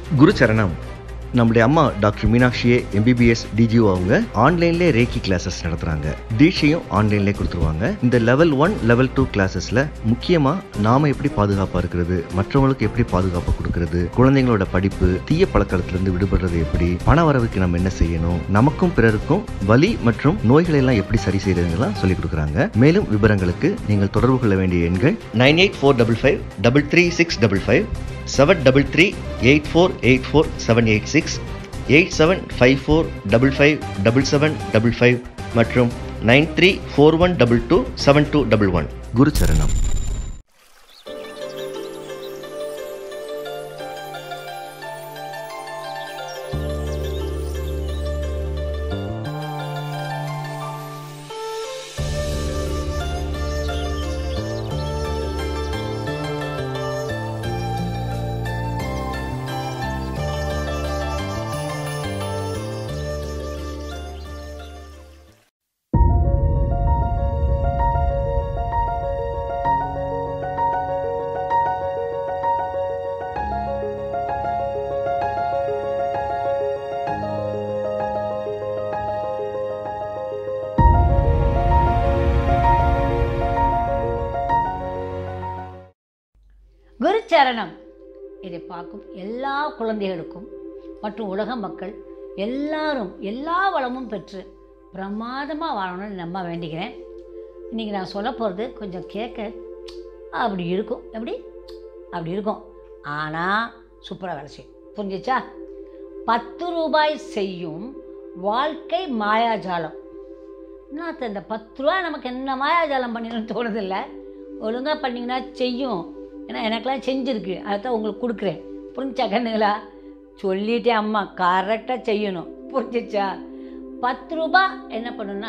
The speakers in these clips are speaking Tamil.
குரு சரணம் நம்முடைய அம்மா டாக்டர் மீனாட்சியே எம்பிபிஎஸ் டிஜிஓ அவங்க ஆன்லைன்லேயே ரேக்கி கிளாஸஸ் நடத்துறாங்க தீட்சையும் ஆன்லைன்லேயே கொடுத்துருவாங்க இந்த லெவல் ஒன் லெவல் டூ கிளாஸஸ்ல முக்கியமா நாம எப்படி பாதுகாப்பா இருக்கிறது மற்றவங்களுக்கு எப்படி பாதுகாப்பு கொடுக்கிறது குழந்தைங்களோட படிப்பு தீய பழக்கத்திலிருந்து விடுபடுறது எப்படி பண வரவுக்கு நம்ம என்ன செய்யணும் நமக்கும் பிறருக்கும் வலி மற்றும் நோய்களை எல்லாம் எப்படி சரி செய்யறதுலாம் சொல்லி கொடுக்குறாங்க மேலும் விவரங்களுக்கு நீங்கள் தொடர்பு கொள்ள வேண்டிய எண்கள் nine eight four double five double three six double five seven double three eight four eight four seven eight six eight seven five four double five double seven double five மற்றும் nine three four one double two seven two double one குரு சரணம் குருச்சரணம் இதை பார்க்கும் எல்லா குழந்தைகளுக்கும் மற்றும் உலக மக்கள் எல்லாரும் எல்லா வளமும் பெற்று பிரமாதமாக வாழணும்னு நம்ம வேண்டிக்கிறேன் இன்றைக்கி நான் சொல்ல போகிறது கொஞ்சம் கேட்க அப்படி இருக்கும் எப்படி அப்படி இருக்கும் ஆனால் சூப்பராக வேலை செய்யும் புரிஞ்சிச்சா பத்து ரூபாய் செய்யும் வாழ்க்கை மாயாஜாலம் என்னத்த இந்த பத்து ரூபா நமக்கு என்ன மாயாஜாலம் பண்ணிடணும்னு தோணுதில்லை ஒழுங்காக பண்ணிங்கன்னா செய்யும் ஏன்னா எனக்கெல்லாம் செஞ்சுருக்கு அதைத்தான் உங்களுக்கு கொடுக்குறேன் புரிஞ்சா கண்ணுங்களா சொல்லிட்டேன் அம்மா கரெக்டாக செய்யணும் புரிஞ்சிச்சா பத்து ரூபா என்ன பண்ணுன்னா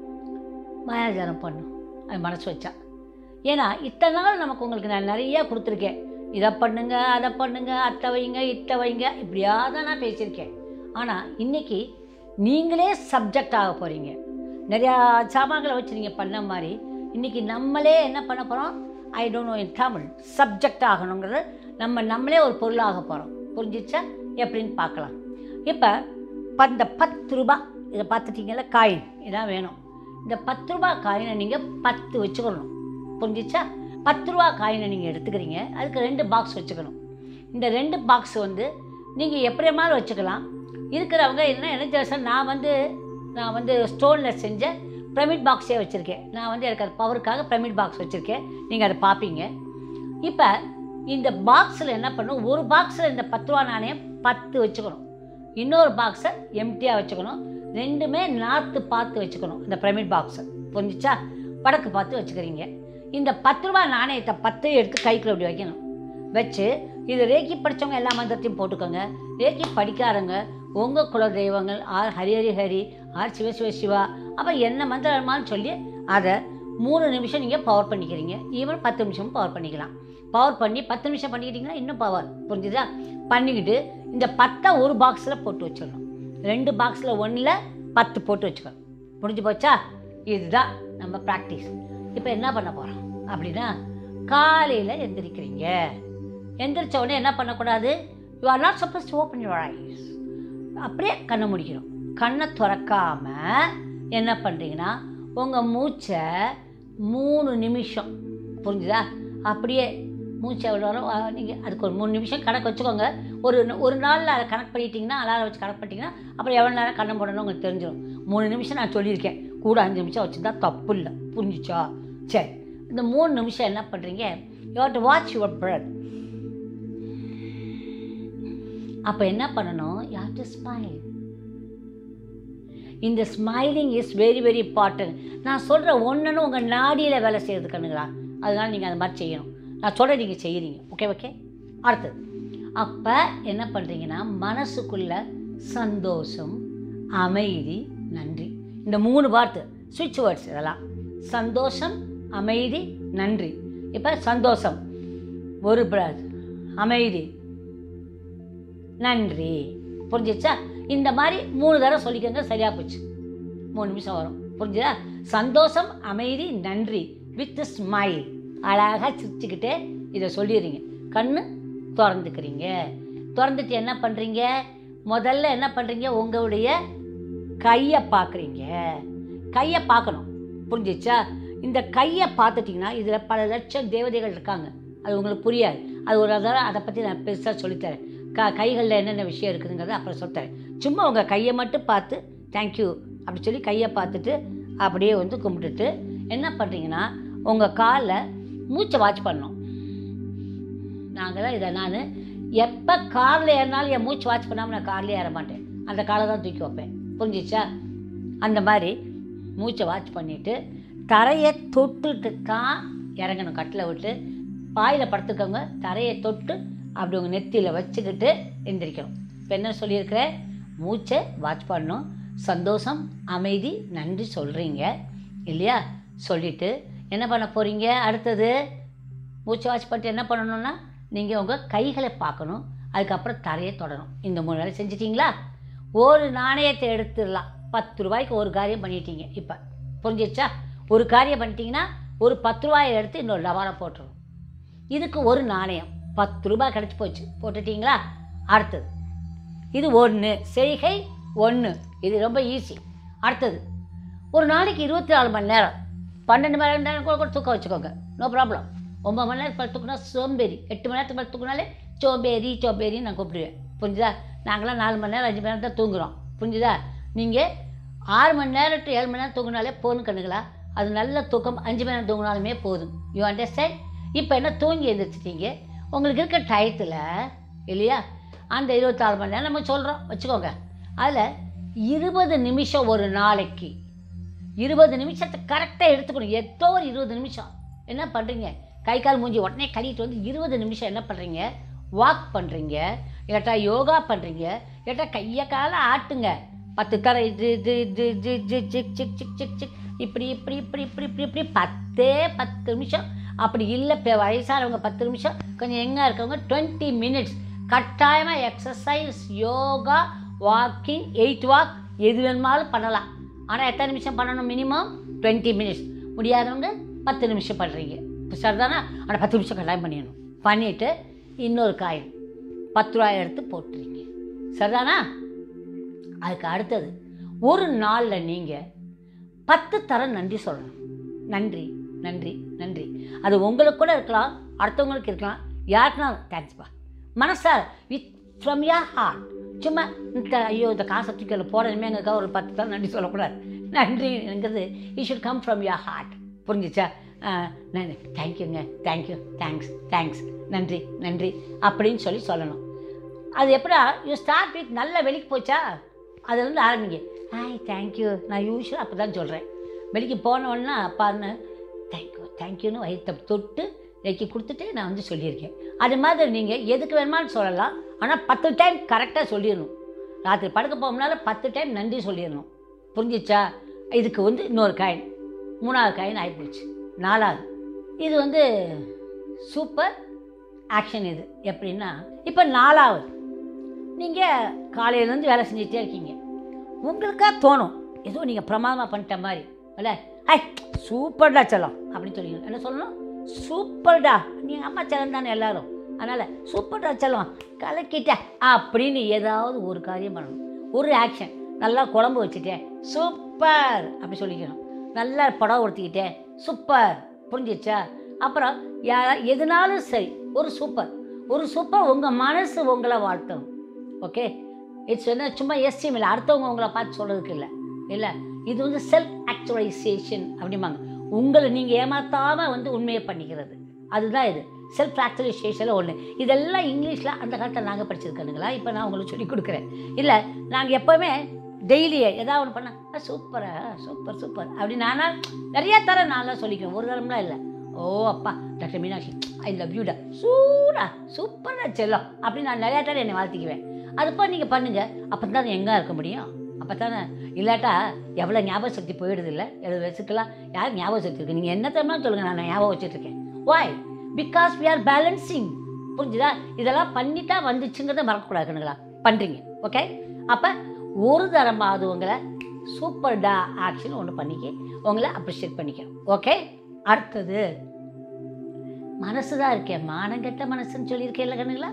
மாயாஜாலம் பண்ணும் அது மனசு வச்சா ஏன்னா இத்தனை நாள் நமக்கு உங்களுக்கு நான் நிறையா கொடுத்துருக்கேன் இதை பண்ணுங்க அதை பண்ணுங்க அத்தை வைங்க இத்தை வைங்க இப்படியா தான் நான் பேசியிருக்கேன் ஆனால் இன்றைக்கி நீங்களே சப்ஜெக்ட் ஆக போகிறீங்க நிறையா சாமான்களை வச்சு நீங்கள் பண்ண மாதிரி இன்றைக்கி நம்மளே என்ன பண்ண போகிறோம் I don't know in Tamil subject ஆகணுங்கிறது நம்ம நம்மளே ஒரு பொருளாக போகிறோம் புரிஞ்சிச்சா எப்படின்னு பார்க்கலாம் இப்போ இந்த பத்து ரூபா இதை பார்த்துட்டீங்கல்ல காயின் இதான் வேணும் இந்த பத்து ரூபா காயினை நீங்கள் பத்து வச்சுக்கணும் புரிஞ்சிச்சா பத்து ரூபா காயினை நீங்கள் எடுத்துக்கிறீங்க அதுக்கு ரெண்டு பாக்ஸ் வச்சுக்கணும் இந்த ரெண்டு பாக்ஸ் வந்து நீங்கள் எப்படியமாலும் வச்சுக்கலாம் இருக்கிறவங்க என்ன என்ன சார் நான் வந்து நான் வந்து ஸ்டோனில் செஞ்ச பிரமிட் பாக்ஸே வச்சுருக்கேன் நான் வந்து எனக்கு அது பவருக்காக பிரமிட் பாக்ஸ் வச்சுருக்கேன் நீங்கள் அதை பார்ப்பீங்க இப்போ இந்த பாக்ஸில் என்ன பண்ணணும் ஒரு பாக்ஸில் இந்த பத்து ரூபா நாணயம் பத்து வச்சுக்கணும் இன்னொரு பாக்ஸை எம்டியாக வச்சுக்கணும் ரெண்டுமே நார்த்து பார்த்து வச்சுக்கணும் இந்த பிரமிட் பாக்ஸை புரிஞ்சிச்சா வடக்கு பார்த்து வச்சுக்கிறீங்க இந்த பத்து ரூபா நாணயத்தை பத்தையும் எடுத்து கைக்குள்ள இப்படி வைக்கணும் வச்சு இது ரேக்கி படித்தவங்க எல்லா மந்திரத்தையும் போட்டுக்கோங்க ரேக்கி படிக்காதவங்க உங்கள் குல தெய்வங்கள் ஆர் ஹரி ஹரி ஹரி ஆர் சிவ சிவ சிவா அப்போ என்ன மந்திரம் வேணுமான்னு சொல்லி அதை மூணு நிமிஷம் நீங்கள் பவர் பண்ணிக்கிறீங்க ஈவன் பத்து நிமிஷமும் பவர் பண்ணிக்கலாம் பவர் பண்ணி பத்து நிமிஷம் பண்ணிக்கிட்டிங்கன்னா இன்னும் பவர் புரிஞ்சுதா பண்ணிக்கிட்டு இந்த பத்தை ஒரு பாக்ஸில் போட்டு வச்சிடணும் ரெண்டு பாக்ஸில் ஒன்றில் பத்து போட்டு வச்சுக்கணும் முடிஞ்சு போச்சா இதுதான் நம்ம ப்ராக்டிஸ் இப்போ என்ன பண்ண போகிறோம் அப்படின்னா காலையில் எந்திரிக்கிறீங்க எந்திரிச்ச உடனே என்ன பண்ணக்கூடாது you are not suppose to open your eyes அப்படியே கண்ணை முடிக்கணும் கண்ணை திறக்காம என்ன பண்ணுறீங்கன்னா உங்கள் மூச்சை மூணு நிமிஷம் புரிஞ்சுதா அப்படியே மூச்சை எவ்வளோ வரும் நீங்கள் அதுக்கு ஒரு மூணு நிமிஷம் கணக்கு வச்சுக்கோங்க ஒரு ஒரு நாளில் அதை கணக்கு பண்ணிட்டீங்கன்னா அலாரம் வச்சு கணக்கு பண்ணிட்டீங்கன்னா அப்புறம் எவ்வளோ நேரம் கண்ணை போடணும் உங்களுக்கு தெரிஞ்சிடும் மூணு நிமிஷம் நான் சொல்லியிருக்கேன் கூட அஞ்சு நிமிஷம் வச்சுருந்தா தப்பு இல்லை புரிஞ்சுச்சா சரி இந்த மூணு நிமிஷம் என்ன பண்ணுறீங்க you to watch your breath அப்போ என்ன பண்ணணும் யூ டு ஸ்மைல் இந்த smiling is very very important நான் சொல்கிற ஒன்றுன்னு உங்கள் நாடியில் வேலை செய்கிறது கண்ணுங்களா அதனால் நீங்கள் அந்த மாதிரி செய்யணும் நான் சொல்கிற நீங்கள் செய்கிறீங்க ஓகே ஓகே அடுத்தது அப்போ என்ன பண்ணுறீங்கன்னா மனசுக்குள்ள சந்தோஷம் அமைதி நன்றி இந்த மூணு வார்த்தை சுவிட்ச் வேர்ட்ஸ் இதெல்லாம் சந்தோஷம் அமைதி நன்றி இப்போ சந்தோஷம் ஒரு பிரத் அமைதி நன்றி புரிஞ்சிச்சா இந்த மாதிரி மூணு தடவை சொல்லிக்கோங்க சரியாக போச்சு மூணு நிமிஷம் வரும் புரிஞ்சுதா சந்தோஷம் அமைதி நன்றி வித் ஸ்மைல் அழகாக சிரிச்சுக்கிட்டே இதை சொல்லிடுறீங்க கண்ணு திறந்துக்கிறீங்க திறந்துட்டு என்ன பண்ணுறீங்க முதல்ல என்ன பண்ணுறீங்க உங்களுடைய கையை பார்க்குறீங்க கையை பார்க்கணும் புரிஞ்சிச்சா இந்த கையை பார்த்துட்டிங்கன்னா இதில் பல லட்சம் தேவதைகள் இருக்காங்க அது உங்களுக்கு புரியாது அது ஒரு தடவை அதை பற்றி நான் பெருசாக சொல்லித்தரேன் க கைகளில் என்னென்ன விஷயம் இருக்குதுங்கிறத அப்புறம் சொல்லித்தரேன் சும்மா உங்கள் கையை மட்டும் பார்த்து தேங்க்யூ அப்படி சொல்லி கையை பார்த்துட்டு அப்படியே வந்து கும்பிட்டுட்டு என்ன பண்ணுறீங்கன்னா உங்கள் காலில் மூச்சை வாட்ச் பண்ணணும் நாங்கள் தான் இதை நான் எப்போ காரில் ஏறினாலும் என் மூச்சு வாட்ச் பண்ணாமல் நான் கார்லேயே ஏற மாட்டேன் அந்த காலை தான் தூக்கி வைப்பேன் புரிஞ்சிச்சா அந்த மாதிரி மூச்சை வாட்ச் பண்ணிவிட்டு தரையை தொட்டுட்டு தான் இறங்கணும் கட்டில் விட்டு பாயில் படுத்துக்கோங்க தரையை தொட்டு அப்படி உங்கள் நெத்தியில் வச்சுக்கிட்டு எந்திரிக்கணும் இப்போ என்ன சொல்லியிருக்கிறேன் மூச்சை வாட்ச் பண்ணணும் சந்தோஷம் அமைதி நன்றி சொல்கிறீங்க இல்லையா சொல்லிவிட்டு என்ன பண்ண போகிறீங்க அடுத்தது மூச்சை வாட்ச் பண்ணிட்டு என்ன பண்ணணும்னா நீங்கள் உங்கள் கைகளை பார்க்கணும் அதுக்கப்புறம் தரையை தொடணும் இந்த மூணு வேலை செஞ்சிட்டிங்களா ஒரு நாணயத்தை எடுத்துடலாம் பத்து ரூபாய்க்கு ஒரு காரியம் பண்ணிட்டீங்க இப்போ புரிஞ்சிருச்சா ஒரு காரியம் பண்ணிட்டீங்கன்னா ஒரு பத்து ரூபாயை எடுத்து இன்னொரு டபாவில் போட்டுரும் இதுக்கு ஒரு நாணயம் பத்து ரூபாய் கிடச்சி போச்சு போட்டுட்டீங்களா அடுத்தது இது ஒன்று செய்கை ஒன்று இது ரொம்ப ஈஸி அடுத்தது ஒரு நாளைக்கு இருபத்தி நாலு மணி நேரம் பன்னெண்டு மணி நேரம் கூட கூட தூக்கம் வச்சுக்கோங்க நோ ப்ராப்ளம் ஒம்பது மணி நேரத்துக்கு மேலே தூக்குனா சோம்பேறி எட்டு மணி நேரத்துக்கு மேலே தூக்குனாலே சோம்பேறி சோம்பேறின்னு நான் கூப்பிடுவேன் புரிஞ்சுதா நாங்களாம் நாலு மணி நேரம் அஞ்சு மணி நேரம் தான் தூங்குறோம் புரிஞ்சுதா நீங்கள் ஆறு மணி நேரம் டு ஏழு மணி நேரம் தூங்கினாலே போதும் கண்ணுங்களா அது நல்ல தூக்கம் அஞ்சு மணி நேரம் தூங்கினாலுமே போதும் யூ அண்டர்ஸ்டாண்ட் இப்போ என்ன தூங்கி எழுந்திரிச்சிட்டீங்க உங்களுக்கு இருக்க டயத்தில் இல்லையா அந்த இருபத்தாறு மணி நேரம் நம்ம சொல்கிறோம் வச்சுக்கோங்க அதில் இருபது நிமிஷம் ஒரு நாளைக்கு இருபது நிமிஷத்தை கரெக்டாக எடுத்துக்கணும் ஏதோ ஒரு இருபது நிமிஷம் என்ன பண்ணுறீங்க கை கால் மூஞ்சி உடனே கழுவிட்டு வந்து இருபது நிமிஷம் என்ன பண்ணுறீங்க வாக் பண்ணுறீங்க இல்லாட்டா யோகா பண்ணுறீங்க இல்லாட்டா கையை காலை ஆட்டுங்க பத்து தர இது இது இது இது இது சிக் சிக் சிக் சிக் சிக் இப்படி இப்படி இப்படி இப்படி இப்படி இப்படி பத்தே பத்து நிமிஷம் அப்படி இல்லை இப்போ வயசானவங்க பத்து நிமிஷம் கொஞ்சம் எங்கே இருக்கவங்க டுவெண்ட்டி மினிட்ஸ் கட்டாயமாக exercise yoga walking eight walk எது வேணுமாலும் பண்ணலாம் ஆனால் எத்தனை நிமிஷம் பண்ணணும் மினிமம் டுவெண்ட்டி மினிட்ஸ் முடியாதவங்க பத்து நிமிஷம் பண்ணுறீங்க இப்போ சரிதானா ஆனால் பத்து நிமிஷம் கட்டாயம் பண்ணிடணும் பண்ணிவிட்டு இன்னொரு காயின் பத்து ரூபாய் எடுத்து போட்டுறீங்க சரிதானா அதுக்கு அடுத்தது ஒரு நாளில் நீங்கள் பத்து தரம் நன்றி சொல்லணும் நன்றி நன்றி நன்றி அது உங்களுக்கு கூட இருக்கலாம் அடுத்தவங்களுக்கு இருக்கலாம் யாருக்குனா தேங்க்ஸ்ப்பா மனசா வித் ஃப்ரம் யா ஹார்ட் சும்மா இந்த ஐயோ இந்த காசை தூக்கி போடணுமே எங்களுக்காக ஒரு பத்து தரம் நன்றி சொல்லக்கூடாது நன்றிங்கிறது you should come from ya heart புரிஞ்சிச்சா நன்றி தேங்க்யூங்க தேங்க்யூ தேங்க்ஸ் தேங்க்ஸ் நன்றி நன்றி அப்படின்னு சொல்லி சொல்லணும் அது எப்படா யூ ஸ்டார்ட் வித் நல்ல வெளிக்கு போச்சா அதுலேருந்து ஆரம்பிங்க ஹாய் தேங்க்யூ நான் யூஸ்வலாக அப்போ தான் சொல்கிறேன் வெளிக்கு போனவொன்னா அப்பான்னு தேங்க்யூ தேங்க்யூன்னு வயிற்றை தொட்டு இறக்கி கொடுத்துட்டு நான் வந்து சொல்லியிருக்கேன் அது மாதிரி நீங்கள் எதுக்கு வேணுமான்னு சொல்லலாம் ஆனால் பத்து டைம் கரெக்டாக சொல்லிடணும் ராத்திரி படுக்க போகும்னால பத்து டைம் நன்றி சொல்லிடணும் புரிஞ்சிச்சா இதுக்கு வந்து இன்னொரு காயின் மூணாவது காயின் ஆகிப்போச்சு நாலாவது இது வந்து சூப்பர் ஆக்ஷன் இது எப்படின்னா இப்போ நாலாவது நீங்கள் காலையிலேருந்து வேலை செஞ்சுட்டே இருக்கீங்க உங்களுக்காக தோணும் ஏதோ நீங்கள் பிரமாதமாக பண்ணிட்ட மாதிரி இல்லை ஐ சூப்பர்டா செல்லம் அப்படின்னு சொல்லிக்கணும் என்ன சொல்லணும் சூப்பர்டா நீங்கள் அம்மா செல்லம் தானே எல்லாரும் அதனால் சூப்பர்டா செல்லம் கலக்கிட்ட அப்படின்னு ஏதாவது ஒரு காரியம் பண்ணணும் ஒரு ஆக்ஷன் நல்லா குழம்பு வச்சுட்டேன் சூப்பர் அப்படி சொல்லிக்கணும் நல்லா படம் உடுத்திக்கிட்டேன் சூப்பர் புரிஞ்சிச்சா அப்புறம் யா எதுனாலும் சரி ஒரு சூப்பர் ஒரு சூப்பர் உங்கள் மனசு உங்களை வாழ்த்தும் ஓகே இட்ஸ் என்ன சும்மா எஸ்டிம் இல்லை அடுத்தவங்க உங்களை பார்த்து சொல்கிறதுக்கு இல்லை இல்லை இது வந்து செல்ஃப் ஆக்சுவலைசேஷன் அப்படிம்பாங்க உங்களை நீங்கள் ஏமாத்தாமல் வந்து உண்மையை பண்ணிக்கிறது அதுதான் இது செல்ஃப் ஆக்சுவலைசேஷனில் ஒன்று இதெல்லாம் இங்கிலீஷில் அந்த காலத்தில் நாங்கள் படிச்சிருக்கணுங்களா இப்போ நான் உங்களுக்கு சொல்லி கொடுக்குறேன் இல்லை நாங்கள் எப்போவுமே டெய்லியே ஏதாவது ஒன்று பண்ணால் சூப்பரா சூப்பர் சூப்பர் அப்படி நானா நிறையா தரம் நான்லாம் சொல்லிக்கிறேன் ஒரு தரம்லாம் இல்லை ஓ அப்பா டாக்டர் மீனாட்சி ஐ லவ் யூடா சூடா சூப்பரா செல்லம் அப்படி நான் நிறையா தரம் என்னை வாழ்த்திக்குவேன் அதுப்போ நீங்கள் பண்ணுங்கள் அப்போ தான் எங்கே இருக்க முடியும் அப்போ தானே இல்லாட்டா எவ்வளோ ஞாபக சக்தி போயிடுது இல்லை எழுபது வயசுக்கெல்லாம் யார் ஞாபக சக்தி இருக்குது நீங்கள் என்ன தரமா சொல்லுங்கள் நான் ஞாபகம் வச்சுட்ருக்கேன் why because we are balancing புரிஞ்சுதா இதெல்லாம் பண்ணிட்டா வந்துச்சுங்கிறத மறக்கக்கூடாதுங்களா பண்ணுறீங்க ஓகே அப்போ ஒரு தரமாவது உங்களை சூப்பர் டா ஆக்ஷன் ஒன்று பண்ணிக்க உங்களை அப்ரிஷியேட் பண்ணிக்கணும் ஓகே அடுத்தது மனசு தான் இருக்கேன் மானங்கெட்ட மனசுன்னு சொல்லியிருக்கேன் இல்லை கண்ணுங்களா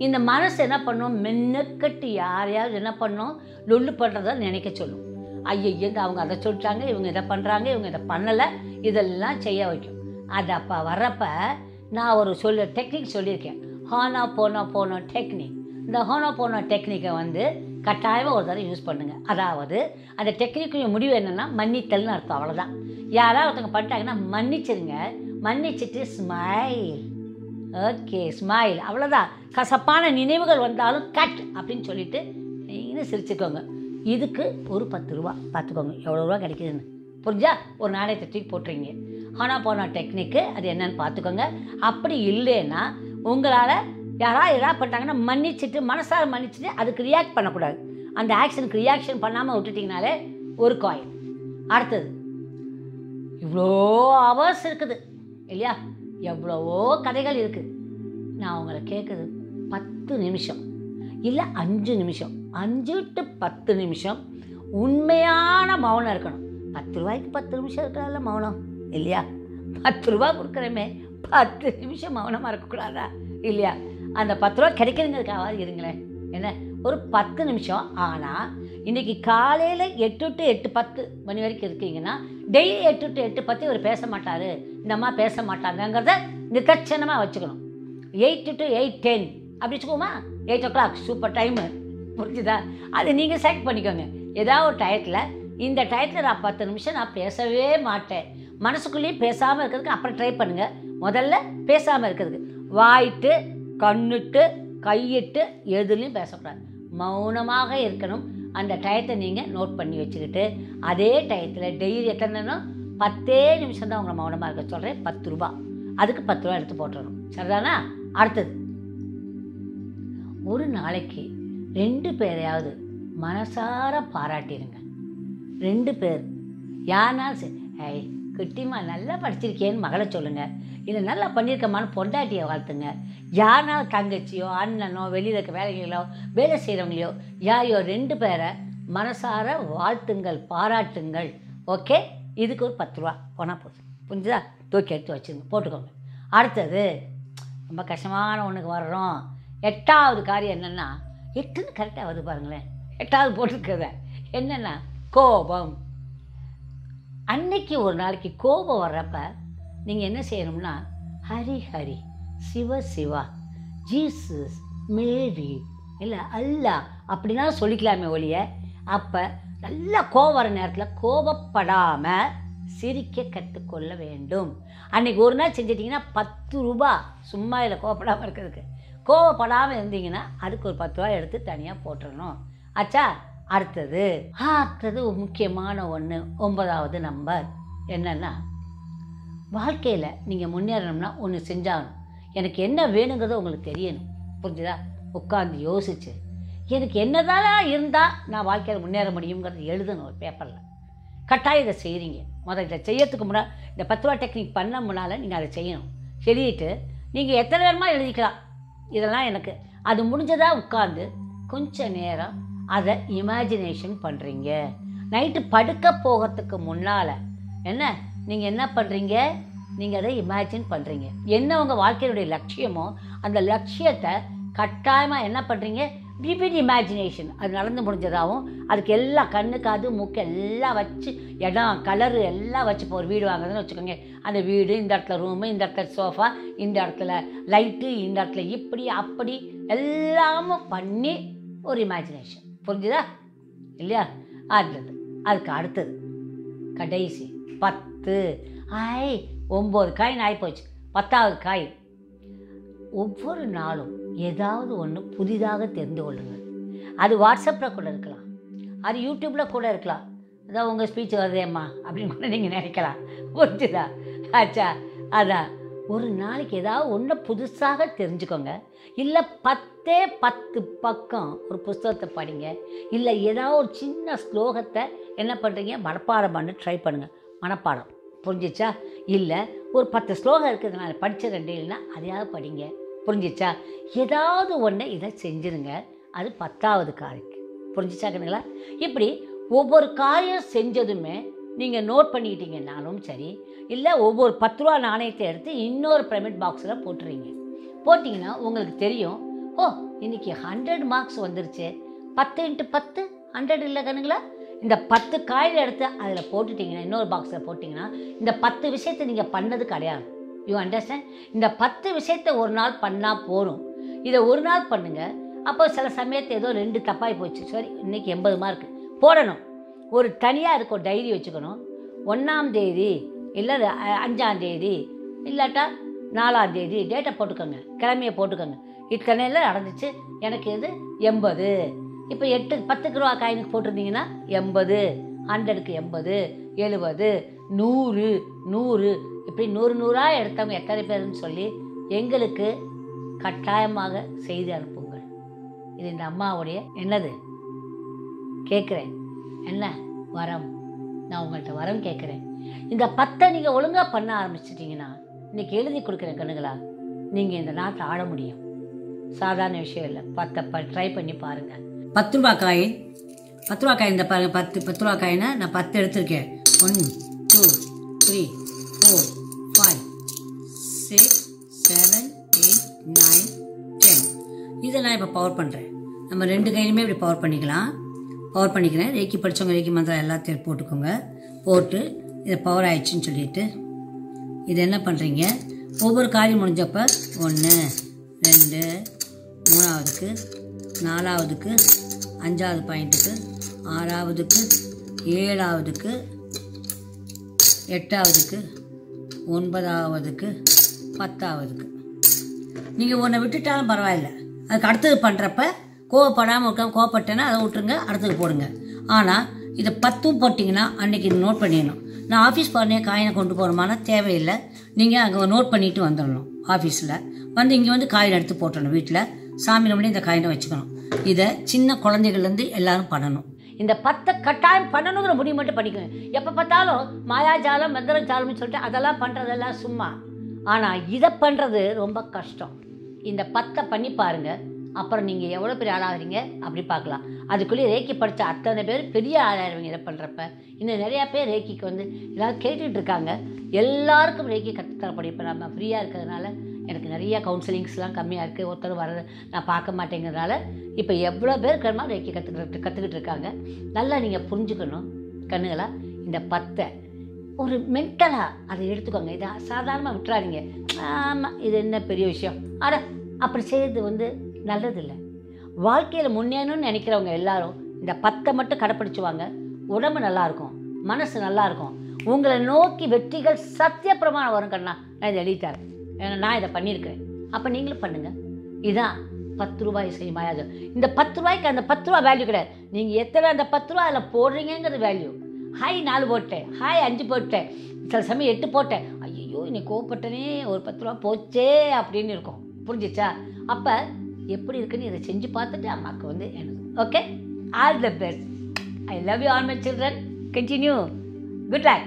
இந்த மனசு என்ன பண்ணும் மென்னக்கட்டு யாரையாவது என்ன பண்ணும் லொல்லு பண்ணுறத நினைக்க சொல்லும் ஐயோ அவங்க அதை சொல்லிட்டாங்க இவங்க இதை பண்ணுறாங்க இவங்க இதை பண்ணலை இதெல்லாம் செய்ய வைக்கும் அது அப்போ வர்றப்ப நான் ஒரு சொல்ல டெக்னிக் சொல்லியிருக்கேன் ஹானா போனா போனோ டெக்னிக் இந்த ஹோனோ போனோ டெக்னிக்கை வந்து கட்டாயமாக ஒரு தடவை யூஸ் பண்ணுங்கள் அதாவது அந்த டெக்னிக்கு முடிவு என்னென்னா மன்னித்தல்னு அர்த்தம் அவ்வளோதான் யாராவது ஒருத்தவங்க பண்ணிட்டாங்கன்னா மன்னிச்சிருங்க மன்னிச்சிட்டு ஸ்மைல் ஓகே ஸ்மைல் அவ்வளோதான் கசப்பான நினைவுகள் வந்தாலும் கட் அப்படின்னு சொல்லிட்டு நீங்களும் சிரிச்சுக்கோங்க இதுக்கு ஒரு பத்து ரூபா பார்த்துக்கோங்க எவ்வளோ ரூபா கிடைக்குதுன்னு புரிஞ்சா ஒரு நாணயத்தை தூக்கி போட்டுறீங்க ஆனால் போன டெக்னிக்கு அது என்னன்னு பார்த்துக்கோங்க அப்படி இல்லைன்னா உங்களால் யாராவது எதாவது பண்ணிட்டாங்கன்னா மன்னிச்சிட்டு மனசார மன்னிச்சிட்டு அதுக்கு ரியாக்ட் பண்ணக்கூடாது அந்த ஆக்ஷனுக்கு ரியாக்ஷன் பண்ணாமல் விட்டுட்டிங்கனாலே ஒரு காயின் அடுத்தது இவ்வளோ அவர்ஸ் இருக்குது இல்லையா எவ்வளவோ கதைகள் இருக்குது நான் உங்களை கேட்குறது பத்து நிமிஷம் இல்லை அஞ்சு நிமிஷம் அஞ்சு டு பத்து நிமிஷம் உண்மையான மௌனம் இருக்கணும் பத்து ரூபாய்க்கு பத்து நிமிஷம் இருக்கிறால மௌனம் இல்லையா பத்து ரூபா கொடுக்குறமே பத்து நிமிஷம் மௌனமாக இருக்கக்கூடாதா இல்லையா அந்த பத்து ரூபா கிடைக்குதுங்கிறதுக்காவது இருங்களேன் என்ன ஒரு பத்து நிமிஷம் ஆனால் இன்றைக்கி காலையில் எட்டு டு எட்டு பத்து மணி வரைக்கும் இருக்கீங்கன்னா டெய்லி எட்டு டு எட்டு பத்து இவர் பேச மாட்டார் இந்த அம்மா பேச மாட்டாங்கங்கிறத நிதர்சனமாக வச்சுக்கணும் எயிட் டு எயிட் டென் அப்படி வச்சுக்கோமா eight o'clock super time புரிஞ்சுதா அது நீங்கள் செலக்ட் பண்ணிக்கோங்க ஏதாவது ஒரு டயத்தில் இந்த டயத்தில் நான் பத்து நிமிஷம் நான் பேசவே மாட்டேன் மனசுக்குள்ளேயும் பேசாமல் இருக்கிறதுக்கு அப்புறம் ட்ரை பண்ணுங்கள் முதல்ல பேசாமல் இருக்கிறதுக்கு வாயிட்டு கண்ணுட்டு கையிட்டு எதுலேயும் பேசக்கூடாது மௌனமாக இருக்கணும் அந்த டயத்தை நீங்கள் நோட் பண்ணி வச்சுக்கிட்டு அதே டயத்தில் டெய்லி எத்தனை நேரம் பத்தே நிமிஷம் தான் உங்களை மௌனமாக இருக்க சொல்கிறேன் பத்து ரூபா அதுக்கு பத்து ரூபா எடுத்து போட்டுறணும் சரிதானா அடுத்தது ஒரு நாளைக்கு ரெண்டு பேரையாவது மனசார பாராட்டிடுங்க ரெண்டு பேர் யாருனாலும் சரி ஐய் குட்டிமா நல்லா படிச்சிருக்கேன்னு மகளை சொல்லுங்கள் இல்லை நல்லா பண்ணியிருக்கமான்னு பொண்டாட்டியை வாழ்த்துங்க யாருனாலும் தங்கச்சியோ அண்ணனோ வெளியில் இருக்க வேலைகளோ வேலை செய்கிறவங்களையோ யாரையோ ரெண்டு பேரை மனசார வாழ்த்துங்கள் பாராட்டுங்கள் ஓகே இதுக்கு ஒரு பத்து ரூபா போனால் போதும் புரிஞ்சுதா தூக்கி எடுத்து வச்சுருங்க போட்டுக்கோங்க அடுத்தது ரொம்ப கஷ்டமான ஒன்றுக்கு வர்றோம் எட்டாவது காரியம் என்னென்னா எட்டுன்னு கரெக்டாக வருது பாருங்களேன் எட்டாவது போட்டிருக்கிறத என்னென்னா கோபம் அன்னைக்கு ஒரு நாளைக்கு கோபம் வர்றப்ப நீங்கள் என்ன செய்யணும்னா ஹரி ஹரி சிவ சிவா ஜீசஸ் மேரி இல்லை அல்லா அப்படின்னா சொல்லிக்கலாமே ஒழிய அப்போ நல்ல கோவம் வர நேரத்தில் கோபப்படாமல் சிரிக்க கற்றுக்கொள்ள வேண்டும் அன்னைக்கு ஒரு நாள் செஞ்சிட்டிங்கன்னா பத்து ரூபா சும்மா இதில் கோவப்படாமல் இருக்கிறதுக்கு கோவப்படாமல் இருந்தீங்கன்னா அதுக்கு ஒரு பத்து ரூபா எடுத்து தனியாக போட்டுறணும் ஆச்சா அடுத்தது அடுத்தது ஒரு முக்கியமான ஒன்று ஒன்பதாவது நம்பர் என்னென்னா வாழ்க்கையில் நீங்கள் முன்னேறணும்னா ஒன்று செஞ்சாகணும் எனக்கு என்ன வேணுங்கிறத உங்களுக்கு தெரியணும் புரிஞ்சுதா உட்காந்து யோசிச்சு எனக்கு என்னதான் இருந்தால் நான் வாழ்க்கையில் முன்னேற முடியுங்கிறத எழுதணும் ஒரு பேப்பரில் கட்டாயம் இதை செய்கிறீங்க முதல்ல இதை செய்யறதுக்கு முன்னாடி இந்த பத்து ரூபா டெக்னிக் பண்ண முன்னால் நீங்கள் அதை செய்யணும் எழுதிட்டு நீங்கள் எத்தனை நேரமா எழுதிக்கலாம் இதெல்லாம் எனக்கு அது முடிஞ்சதாக உட்காந்து கொஞ்ச நேரம் அதை இமேஜினேஷன் பண்ணுறீங்க நைட்டு படுக்க போகிறதுக்கு முன்னால் என்ன நீங்கள் என்ன பண்ணுறீங்க நீங்கள் அதை இமேஜின் பண்ணுறீங்க என்ன உங்கள் வாழ்க்கையினுடைய லட்சியமோ அந்த லட்சியத்தை கட்டாயமாக என்ன பண்ணுறீங்க விவிட் இமேஜினேஷன் அது நடந்து முடிஞ்சதாகவும் அதுக்கு எல்லாம் கண்ணு காது மூக்கு எல்லாம் வச்சு இடம் கலரு எல்லாம் வச்சு இப்போ ஒரு வீடு வாங்குறதுன்னு வச்சுக்கோங்க அந்த வீடு இந்த இடத்துல ரூமு இந்த இடத்துல சோஃபா இந்த இடத்துல லைட்டு இந்த இடத்துல இப்படி அப்படி எல்லாமும் பண்ணி ஒரு இமேஜினேஷன் புரிஞ்சுதா இல்லையா அடுத்தது அதுக்கு அடுத்தது கடைசி பத்து ஆய் ஒம்பது காயின் ஆகிப்போச்சு பத்தாவது காய் ஒவ்வொரு நாளும் ஏதாவது ஒன்று புதிதாக தெரிந்து கொள்ளுங்கள் அது வாட்ஸ்அப்பில் கூட இருக்கலாம் அது யூடியூப்பில் கூட இருக்கலாம் அதான் உங்கள் ஸ்பீச் வருதேம்மா அப்படின்னு கூட நீங்கள் நினைக்கலாம் புரிஞ்சுதா ஆச்சா அதான் ஒரு நாளைக்கு ஏதாவது ஒன்று புதுசாக தெரிஞ்சுக்கோங்க இல்லை பத்தே பத்து பக்கம் ஒரு புஸ்தகத்தை படிங்க இல்லை ஏதாவது ஒரு சின்ன ஸ்லோகத்தை என்ன பண்ணுறீங்க மனப்பாடம் பண்ண ட்ரை பண்ணுங்கள் மனப்பாடம் புரிஞ்சிச்சா இல்லை ஒரு பத்து ஸ்லோகம் இருக்குது நான் படித்த ரெண்டு இல்லைன்னா அதையாவது படிங்க புரிஞ்சிச்சா ஏதாவது ஒன்று இதை செஞ்சுருங்க அது பத்தாவது காரிக்கு புரிஞ்சிச்சா கண்ணுங்களா இப்படி ஒவ்வொரு காரியம் செஞ்சதுமே நீங்கள் நோட் பண்ணிக்கிட்டீங்கன்னாலும் சரி இல்லை ஒவ்வொரு பத்து ரூபா நாணயத்தை எடுத்து இன்னொரு ப்ரைவேட் பாக்ஸில் போட்டுறீங்க போட்டிங்கன்னா உங்களுக்கு தெரியும் ஓ இன்னைக்கு ஹண்ட்ரட் மார்க்ஸ் வந்துருச்சு பத்து இன்ட்டு பத்து ஹண்ட்ரட் இல்லை கணுங்களா இந்த பத்து காயில் எடுத்து அதில் போட்டுட்டிங்கன்னா இன்னொரு பாக்ஸில் போட்டிங்கன்னா இந்த பத்து விஷயத்தை நீங்கள் பண்ணது கிடையாது யூ அண்டர்ஸ்டாண்ட் இந்த பத்து விஷயத்தை ஒரு நாள் பண்ணால் போதும் இதை ஒரு நாள் பண்ணுங்க அப்போ சில சமயத்து ஏதோ ரெண்டு தப்பாகி போச்சு சரி இன்னைக்கு எண்பது மார்க் போடணும் ஒரு தனியாக இருக்கும் டைரி வச்சுக்கணும் ஒன்றாம் தேதி இல்லை அஞ்சாம் தேதி இல்லாட்டா நாலாம் தேதி டேட்டை போட்டுக்கோங்க கிழமையை போட்டுக்கோங்க இத்தனையில் நடந்துச்சு எனக்கு இது எண்பது இப்போ எட்டு பத்துக்கு ரூபா காயினுக்கு போட்டிருந்தீங்கன்னா எண்பது ஹண்ட்ரடுக்கு எண்பது எழுபது நூறு நூறு இப்படி நூறு நூறாக எடுத்தவங்க எத்தனை பேருன்னு சொல்லி எங்களுக்கு கட்டாயமாக செய்து அனுப்புங்கள் இது இந்த அம்மாவுடைய என்னது கேட்குறேன் என்ன வரம் நான் உங்கள்கிட்ட வரம் கேட்குறேன் இந்த பத்தை நீங்கள் ஒழுங்காக பண்ண ஆரம்பிச்சிட்டிங்கன்னா இன்னைக்கு எழுதி கொடுக்குறேன் கண்ணுங்களா நீங்கள் இந்த நாட்டை ஆள முடியும் சாதாரண விஷயம் இல்லை பத்தை ப ட்ரை பண்ணி பாருங்கள் பத்து ரூபா காயின் பத்து ரூபா காயின் இந்த பாருங்க பத்து பத்து ரூபா காயினை நான் பத்து எடுத்திருக்கேன் one two three four five six seven eight nine ten இதை நான் இப்போ பவர் பண்ணுறேன் நம்ம ரெண்டு கையிலுமே இப்படி பவர் பண்ணிக்கலாம் பவர் பண்ணிக்கிறேன் ரேக்கி படித்தவங்க ரேக்கி மந்திரம் எல்லாத்தையும் போட்டுக்கோங்க போட்டு இதை பவர் ஆயிடுச்சுன்னு சொல்லிட்டு இது என்ன பண்ணுறீங்க ஒவ்வொரு காரியம் முடிஞ்சப்போ ஒன்று ரெண்டு மூணாவதுக்கு நாலாவதுக்கு அஞ்சாவது பாயிண்ட்டுக்கு ஆறாவதுக்கு ஏழாவதுக்கு எட்டாவதுக்கு ஒன்பதாவதுக்கு பத்தாவதுக்கு நீங்கள் ஒன்றை விட்டுட்டாலும் பரவாயில்ல அதுக்கு அடுத்தது பண்ணுறப்ப கோவப்படாமல் இருக்க கோவப்பட்டேன்னா அதை விட்டுருங்க அடுத்தது போடுங்க ஆனால் இதை பத்தும் போட்டிங்கன்னா அன்றைக்கி நோட் பண்ணிடணும் நான் ஆஃபீஸ் போகிறனே காயினை கொண்டு போகிறோமான தேவையில்லை நீங்கள் அங்கே நோட் பண்ணிட்டு வந்துடணும் ஆஃபீஸில் வந்து இங்கே வந்து காயின் எடுத்து போட்டணும் வீட்டில் சாமி நம்மளே இந்த காயினை வச்சுக்கணும் இதை சின்ன குழந்தைகள்லேருந்து எல்லாரும் பண்ணணும் இந்த பத்தை கட்டாயம் பண்ணணுங்கிற முடிவு மட்டும் பண்ணிக்கணும் எப்போ பார்த்தாலும் மாயாஜாலம் மந்திரஜாலம்னு சொல்லிட்டு அதெல்லாம் பண்ணுறதெல்லாம் சும்மா ஆனால் இதை பண்ணுறது ரொம்ப கஷ்டம் இந்த பத்தை பண்ணி பாருங்க அப்புறம் நீங்கள் எவ்வளோ பெரிய ஆளாகிறீங்க அப்படி பார்க்கலாம் அதுக்குள்ளேயே ரேக்கி படித்த அத்தனை பேர் பெரிய ஆளாயிருவீங்க இதை பண்ணுறப்ப இன்னும் நிறையா பேர் ரேக்கிக்கு வந்து எல்லாரும் கேட்டுட்டு இருக்காங்க எல்லாருக்கும் ரேக்கி கற்றுத்தரப்படும் இப்போ நம்ம ஃப்ரீயாக இருக்கிறதுனால எனக்கு நிறைய கவுன்சிலிங்ஸ்லாம் கம்மியாக இருக்குது ஒருத்தர் வர்றது நான் பார்க்க மாட்டேங்கிறதுனால இப்போ எவ்வளோ பேர் கிழமை ரேக்கி கற்றுக்கிட்டு கற்றுக்கிட்டு இருக்காங்க நல்லா நீங்கள் புரிஞ்சுக்கணும் கண்ணுகளா இந்த பத்தை ஒரு மென்டலாக அதை எடுத்துக்கோங்க இதை சாதாரணமாக விட்டுறாதீங்க ஆமாம் இது என்ன பெரிய விஷயம் அட அப்படி செய்கிறது வந்து நல்லதில்லை வாழ்க்கையில் முன்னேறணும்னு நினைக்கிறவங்க எல்லாரும் இந்த பத்தை மட்டும் கடைப்பிடிச்சுவாங்க உடம்பு நல்லா இருக்கும் மனசு நல்லா இருக்கும் உங்களை நோக்கி வெற்றிகள் சத்திய பிரமாணம் வரும் கண்ணா நான் இதை எழுதித்தரேன் ஏன்னா நான் இதை பண்ணியிருக்கிறேன் அப்போ நீங்களும் பண்ணுங்கள் இதான் பத்து ரூபாய் செய்யும் மாயாது இந்த பத்து ரூபாய்க்கு அந்த பத்து ரூபா வேல்யூ கிடையாது நீங்கள் எத்தனை அந்த பத்து ரூபா அதில் போடுறீங்கிறது வேல்யூ ஹாய் நாலு போட்டேன் ஹாய் அஞ்சு போட்டேன் சில சமயம் எட்டு போட்டேன் ஐயோ இன்னைக்கு கோவப்பட்டனே ஒரு பத்து ரூபா போச்சே அப்படின்னு இருக்கும் புரிஞ்சிச்சா அப்போ எப்படி இருக்குன்னு இதை செஞ்சு பார்த்துட்டு அம்மாவுக்கு வந்து எனக்கு okay all the best I love you all my children continue good luck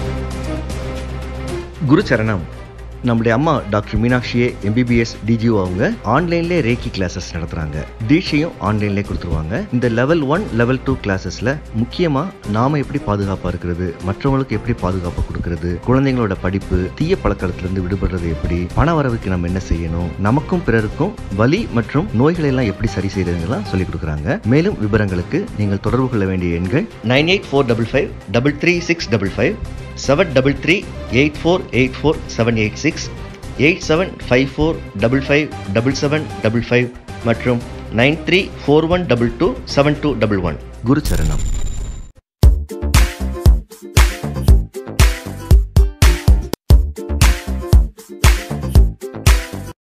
குரு சரணம் நம்முடைய அம்மா டாக்டர் மீனாட்சியே எம்பிபிஎஸ் டிஜிஓ அவங்க ஆன்லைன்லேயே ரேக்கி கிளாஸஸ் நடத்துகிறாங்க தீட்சையும் ஆன்லைன்லேயே கொடுத்துருவாங்க இந்த லெவல் ஒன் லெவல் டூ கிளாஸஸில் முக்கியமாக நாம எப்படி பாதுகாப்பாக இருக்கிறது மற்றவங்களுக்கு எப்படி பாதுகாப்பாக கொடுக்கறது குழந்தைங்களோட படிப்பு தீய பழக்கத்திலிருந்து விடுபடுறது எப்படி பண வரவுக்கு நம்ம என்ன செய்யணும் நமக்கும் பிறருக்கும் வலி மற்றும் நோய்களை எல்லாம் எப்படி சரி செய்யறதுங்கெல்லாம் சொல்லி கொடுக்குறாங்க மேலும் விவரங்களுக்கு நீங்கள் தொடர்பு கொள்ள வேண்டிய எண்கள் nine eight four double five double three six double five seven double three eight four eight four seven eight six eight seven five four double five double seven double five மற்றும் nine three four one double two seven two double one குரு சரணம்